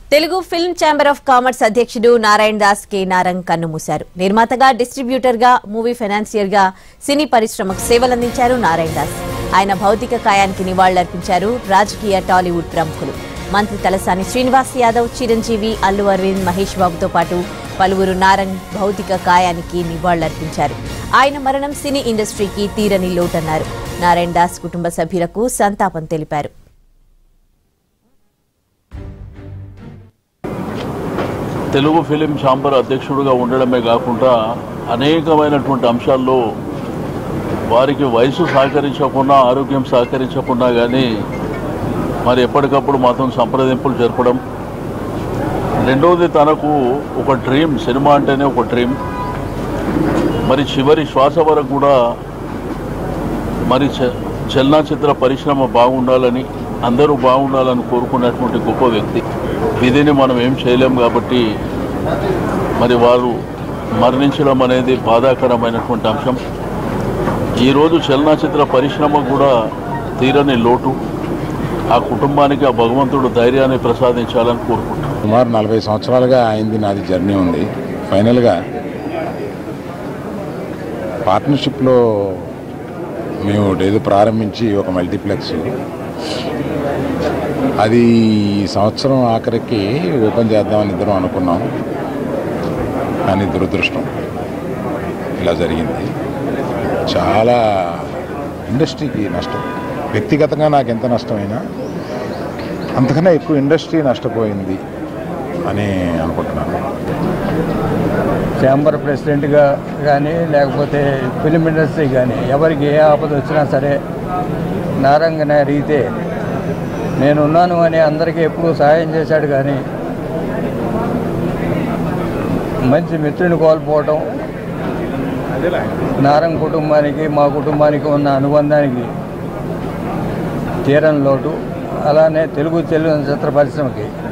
Telugu film chamber of commerce అధ్యక్షుడు Narayana Das K Narang కన్నుమూశారు నిర్మాతగా డిస్ట్రిబ్యూటర్ గా మూవీ ఫైనాన్సియర్ గా సినీ పరిశ్రమకు సేవలందించారు నారాయణ దాస్ ఆయన భౌతిక కాయానికి నివాళులర్పించారు రాజకీయ టాలీవుడ్ ప్రముఖులు మంత్రి తలసాని శ్రీనివాస్ యాదవ్ చిరంజీవి అల్లు అరవింద్ మహేష్ బాబుతో పాటు పలువురు నారంగ్ భౌతిక కాయానికి నివాళులర్పించారు ఆయన మరణం సినీ ఇండస్ట్రీకి తీరని లోటన్నారు నారాయణ దాస్ కుటుంబ సభ్యులకు సంతాపం తెలిపారు తెలుగు ఫిలిం ఛాంబర్ అధ్యక్షుడిగా ఉండడమే కాకుండా అనేకమైనటువంటి అంశాల్లో వారికి వయసు సహకరించకుండా ఆరోగ్యం సహకరించకుండా కానీ మరి ఎప్పటికప్పుడు మాత్రం సంప్రదింపులు జరపడం రెండవది తనకు ఒక డ్రీమ్ సినిమా అంటేనే ఒక డ్రీమ్ మరి చివరి శ్వాస వరకు కూడా మరి చ- చలనచిత్ర పరిశ్రమ బాగుండాలని అందరూ బాగుండాలని కోరుకున్నటువంటి గొప్ప వ్యక్తి విధిని మనం ఏం చేయలేం కాబట్టి మరి వారు మరణించడం అనేది బాధాకరమైనటువంటి అంశం ఈరోజు చలనచిత్ర పరిశ్రమ కూడా తీరని లోటు ఆ కుటుంబానికి ఆ భగవంతుడు ధైర్యాన్ని ప్రసాదించాలని కోరుకుంటున్నాను సుమారు నలభై సంవత్సరాలుగా అయింది నాది జర్నీ ఉంది ఫైనల్గా పార్ట్నర్షిప్లో మేము ఏదో ప్రారంభించి ఒక మల్టీప్లెక్స్ అది ఈ సంవత్సరం ఆఖరికి ఓపెన్ చేద్దామని ఇద్దరం అనుకున్నాం కానీ దురదృష్టం ఇలా జరిగింది చాలా ఇండస్ట్రీకి నష్టం వ్యక్తిగతంగా నాకు ఎంత నష్టమైనా అంతకన్నా ఎక్కువ ఇండస్ట్రీ నష్టపోయింది అని అనుకుంటున్నాను ఛాంబర్ ప్రెసిడెంట్గా కానీ లేకపోతే ఫిలిం ఇండస్ట్రీ కానీ ఎవరికి ఏ ఆపద వచ్చినా సరే నారంగన రీతే నేనున్నాను అని అందరికీ ఎప్పుడూ సహాయం చేశాడు కానీ మంచి మిత్రుని కోల్పోవటం నారంగ్ కుటుంబానికి మా కుటుంబానికి ఉన్న అనుబంధానికి తీరని లోటు అలానే తెలుగు చలనచిత్ర పరిశ్రమకి